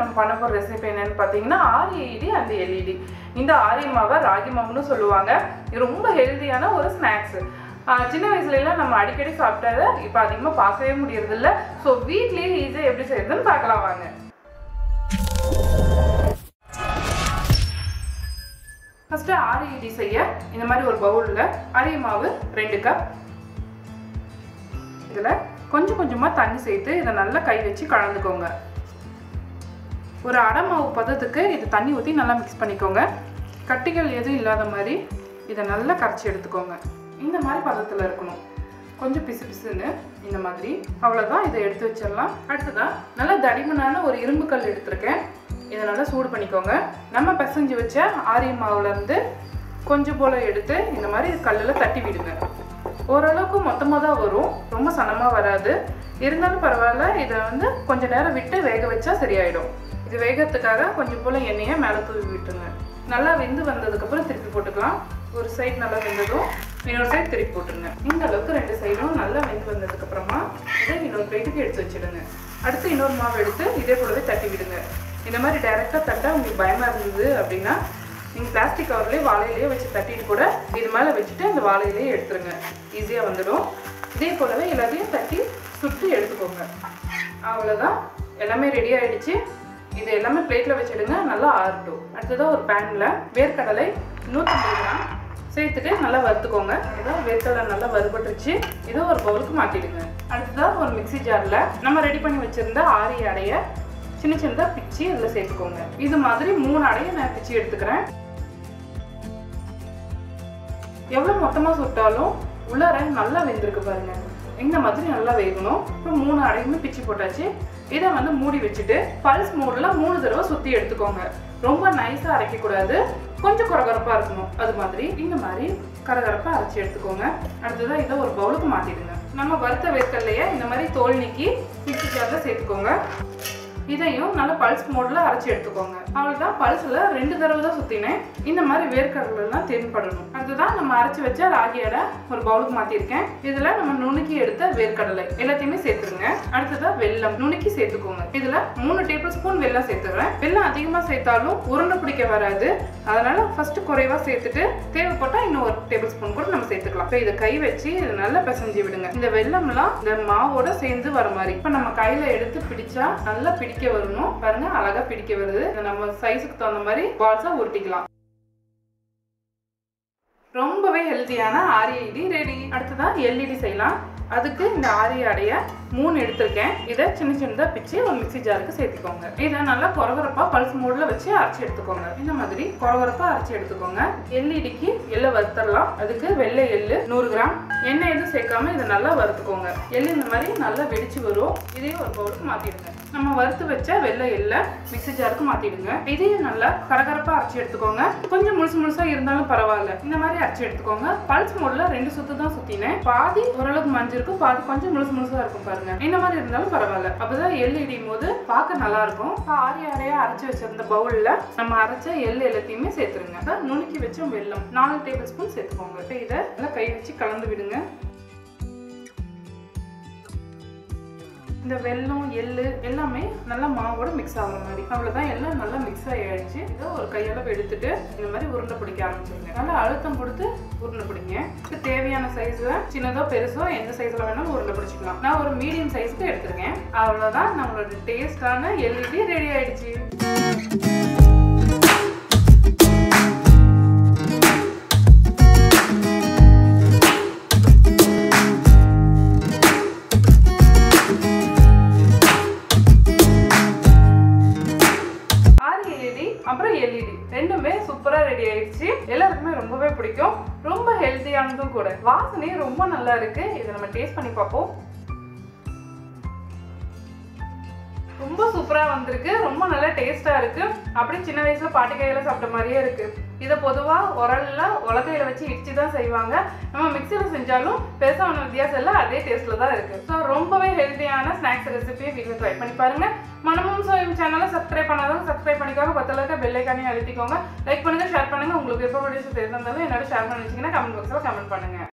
நம்ம பண்ண போகிற ரெசிபி என்னன்னு பார்த்தீங்கன்னா ஆர்ஏடி அந்த எல்இடி இந்த ஆரிய மாவை ராகி மாவுன்னு சொல்லுவாங்க இது ரொம்ப ஹெல்த்தியான ஒரு ஸ்நாக்ஸ் சின்ன வயசுல எல்லாம் நம்ம அடிக்கடி சாப்பிட்டதை இப்போ அதிகமாக பார்க்கவே முடியறதில்ல ஸோ வீட்லேயே ஈஸியாக எப்படி செய்யறதுன்னு பார்க்கலாம் வாங்க ஃபஸ்ட்டு ஆர்இடி செய்ய இந்த மாதிரி ஒரு பவுலில் அரிய மாவு ரெண்டு கப் இதில் கொஞ்சம் கொஞ்சமாக தண்ணி சேர்த்து இதை நல்லா கை வச்சு கலந்துக்கோங்க ஒரு அடை மாவு பதத்துக்கு இது தண்ணி ஊற்றி நல்லா மிக்ஸ் பண்ணிக்கோங்க கட்டிகள் எதுவும் இல்லாத மாதிரி இதை நல்லா கரைச்சி எடுத்துக்கோங்க இந்த மாதிரி பதத்தில் இருக்கணும் கொஞ்சம் பிசு பிசுன்னு இந்த மாதிரி அவ்வளோதான் இதை எடுத்து வச்சிடலாம் அடுத்ததான் நல்லா தடிமனான ஒரு இரும்பு கல் எடுத்திருக்கேன் இதை நல்லா சூடு பண்ணிக்கோங்க நம்ம பிசைஞ்சு வச்ச ஆரிய மாவுலேருந்து கொஞ்சம் போல் எடுத்து இந்த மாதிரி கல்லில் தட்டி விடுங்க ஓரளவுக்கு மொத்தமாக தான் வரும் ரொம்ப சன்னமாக வராது இருந்தாலும் பரவாயில்ல இதை வந்து கொஞ்சம் நேரம் விட்டு வேக வச்சா சரியாயிடும் இது வேகத்துக்காக கொஞ்சம் போல் எண்ணெயை மேலே தூவி விட்டுருங்க நல்லா வெந்து வந்ததுக்கப்புறம் திருப்பி போட்டுக்கலாம் ஒரு சைடு நல்லா வெந்ததும் இன்னொரு சைடு திருப்பி போட்டுருங்க இந்த அளவுக்கு ரெண்டு சைடும் நல்லா வெந்து வந்ததுக்கப்புறமா இதை இன்னொரு பிளேட்டுக்கு எடுத்து வச்சிடுங்க அடுத்து இன்னொரு மாவு எடுத்து இதே கூடவே தட்டி விடுங்க இந்த மாதிரி டைரெக்டாக தட்ட உங்களுக்கு பயமாக இருந்தது அப்படின்னா நீங்கள் பிளாஸ்டிக் கவர்லேயே வாழையிலேயே வச்சு தட்டிட்டு கூட இது மேலே வச்சுட்டு அந்த வாழையிலேயே எடுத்துருங்க ஈஸியாக வந்துடும் இதே போலவே எல்லாத்தையும் தட்டி சுட்டு எடுத்துக்கோங்க அவ்வளோதான் எல்லாமே ரெடி ஆயிடுச்சு இது எல்லாமே பிளேட்டில் வச்சிடுங்க நல்லா ஆறட்டும் அடுத்ததாக ஒரு பேனில் வேர்க்கடலை நூற்றம்பது கிராம் சேர்த்துட்டு நல்லா வறுத்துக்கோங்க ஏதோ வேர்க்கடலை நல்லா வறுபட்டுருச்சு இதை ஒரு பவுலுக்கு மாற்றிடுங்க அடுத்ததாக ஒரு மிக்சி ஜாரில் நம்ம ரெடி பண்ணி வச்சுருந்த ஆரி அடைய சின்ன சின்னதாக பிச்சு இதில் சேர்த்துக்கோங்க இது மாதிரி மூணு அடையை நான் பிச்சு எடுத்துக்கிறேன் எவ்வளோ மொத்தமாக சுட்டாலும் உள்ளார நல்லா வெந்திருக்கு பாருங்க இந்த மாதிரி நல்லா வேகணும் இப்போ மூணு அடையுமே பிச்சு போட்டாச்சு இதை வந்து மூடி வச்சுட்டு பல்ஸ் மூடில் மூணு தடவை சுற்றி எடுத்துக்கோங்க ரொம்ப நைஸாக அரைக்கக்கூடாது கொஞ்சம் குறகரப்பாக இருக்கணும் அது மாதிரி இந்த மாதிரி கரகரப்பாக அரைச்சி எடுத்துக்கோங்க அடுத்ததாக இதை ஒரு பவுலுக்கு மாற்றிடுங்க நம்ம வறுத்த வேர்க்கல்லையே இந்த மாதிரி தோல் நீக்கி மிக்சி ஜாரில் சேர்த்துக்கோங்க இதையும் நல்லா பல்ஸ் மோடில் அரைச்சி எடுத்துக்கோங்க அவ்வளோதான் பல்ஸில் ரெண்டு தடவை தான் சுற்றினேன் இந்த மாதிரி வேர்க்கடலாம் தென்படணும் அடுத்ததான் நம்ம அரைச்சி வச்ச ராகி அடை ஒரு பவுலுக்கு மாற்றிருக்கேன் இதில் நம்ம நுணுக்கி எடுத்த வேர்க்கடலை எல்லாத்தையுமே சேர்த்துருங்க அடுத்ததாக வெல்லம் நுணுக்கி சேர்த்துக்கோங்க இதில் மூணு டேபிள் ஸ்பூன் வெல்லம் சேர்த்துக்கிறேன் வெல்லம் அதிகமாக சேர்த்தாலும் உருண்டை பிடிக்க வராது அதனால ஃபர்ஸ்ட் குறைவாக சேர்த்துட்டு தேவைப்பட்டால் இன்னும் ஒரு டேபிள் ஸ்பூன் கூட நம்ம சேர்த்துக்கலாம் இப்போ இதை கை வச்சு இதை நல்லா பிசைஞ்சு விடுங்க இந்த வெல்லம்லாம் இந்த மாவோட சேர்ந்து வர மாதிரி இப்போ நம்ம கையில் எடுத்து பிடிச்சா நல்லா பிடிக்க வரணும் பாருங்க அழகா பிடிக்க வருது இதை நம்ம சைஸுக்கு தகுந்த மாதிரி பால்ஸா உருட்டிக்கலாம் ரொம்பவே ஹெல்த்தியான ஆரிய ரெடி அடுத்ததான் எல்இடி செய்யலாம் அதுக்கு இந்த ஆரிய அடைய மூணு எடுத்திருக்கேன் இதை சின்ன சின்னதாக பிச்சு ஒரு மிக்சி ஜாருக்கு சேர்த்துக்கோங்க இதை நல்லா கொரகரப்பாக பல்ஸ் மோடில் வச்சு அரைச்சி எடுத்துக்கோங்க இந்த மாதிரி கொரகரப்பாக அரைச்சி எடுத்துக்கோங்க எல்இடிக்கு எள்ளை வறுத்தரலாம் அதுக்கு வெள்ளை எள்ளு நூறு கிராம் எண்ணெய் எதுவும் சேர்க்காம இதை நல்லா வறுத்துக்கோங்க எள்ளு இந்த மாதிரி நல்லா வெடிச்சு வரும் இதையும் ஒரு பவுலுக்கு மாற்றிடுங்க நம்ம வறுத்து வச்ச வெள்ளை எள்ளை மிக்சி ஜாருக்கு மாற்றிடுங்க இதையும் நல்லா கரகரப்பாக அரைச்சி எடுத்துக்கோங்க கொஞ்சம் முழுசு முழுசாக இருந்தாலும் பரவாயில்ல இந்த மாதிரி அரைச்சி எடுத்துக்கோங்க பல்ஸ் மோடில் ரெண்டு சுத்து தான் சுற்றினேன் பாதி ஓரளவுக்கு மஞ்சள் இருக்கும் பாதி கொஞ்சம் முழுசு முழுசாக இருக்கும் பாருங்க இந்த மாதிரி இருந்தாலும் பரவாயில்ல அப்பதான் எள் இடியும் போது பார்க்க நல்லா இருக்கும் ஆரி ஆரையா அரைச்சி வச்சிருந்த பவுல்ல நம்ம அரைச்ச எள் எல்லாத்தையுமே சேர்த்துருங்க அதான் நுணுக்கி வச்ச வெல்லம் நாலு டேபிள் ஸ்பூன் சேர்த்துக்கோங்க இப்போ இதை நல்லா கை வச்சு கலந்து விடுங்க இந்த வெல்லம் எள்ளு எல்லாமே நல்லா மாவோட மிக்ஸ் ஆகுற மாதிரி அவ்வளோதான் எல்லாம் நல்லா மிக்ஸ் ஆகிடுச்சு இதை ஒரு கையளவு எடுத்துட்டு இந்த மாதிரி உருண்டை பிடிக்க ஆரம்பிச்சிருங்க நல்லா அழுத்தம் கொடுத்து உருண்டை பிடிங்க இதுக்கு தேவையான சைஸ்ல சின்னதோ பெருசோ எந்த சைஸ்ல வேணாலும் உருண்டை பிடிச்சிக்கலாம் நான் ஒரு மீடியம் சைஸ்க்கு எடுத்திருக்கேன் அவ்வளோதான் நம்மளோட டேஸ்டான எல்இடி ரெடி ஆயிடுச்சு எல்இடி அப்புறம் எல்இடி ரெண்டுமே சூப்பரா ரெடி ஆயிடுச்சு எல்லாருக்குமே ரொம்பவே பிடிக்கும் ரொம்ப ஹெல்த்தியானதும் கூட வாசனையும் ரொம்ப நல்லா இருக்கு இதை நம்ம டேஸ்ட் பண்ணி பார்ப்போம் ரொம்ப சூப்பரா வந்திருக்கு ரொம்ப நல்லா டேஸ்டா இருக்கு அப்படியே சின்ன வயசுல பாட்டி கையில சாப்பிட்ட மாதிரியே இருக்கு இதை பொதுவா உரல்ல உலக்கையில வச்சு இடிச்சு தான் செய்வாங்க நம்ம மிக்சியில செஞ்சாலும் பெருசா ஒன்றும் வித்தியாசம் இல்லை அதே டேஸ்ட்ல தான் இருக்கு ஸோ ரொம்பவே ஹெல்த்தியான ஸ்நாக்ஸ் ரெசிபியை வீட்டில் ட்ரை பண்ணி பாருங்க மனமும் சோயம் சேனலை சப்ஸ்கிரைப் பண்ணாதவங்க சப்ஸ்கிரைப் பண்ணிக்கோங்க பத்தில் இருக்க பெல் ஐக்கானையும் அழுத்திக்கோங்க லைக் பண்ணுங்க ஷேர் பண்ணுங்க உங்களுக்கு எப்போ வீடியோஸ் தெரிந்தாலும் என்னோட ஷேர் பண்ணி வச்சிங்கன்னா கமெண்ட் பாக்ஸில் கமெண்ட் பண்ணுங்க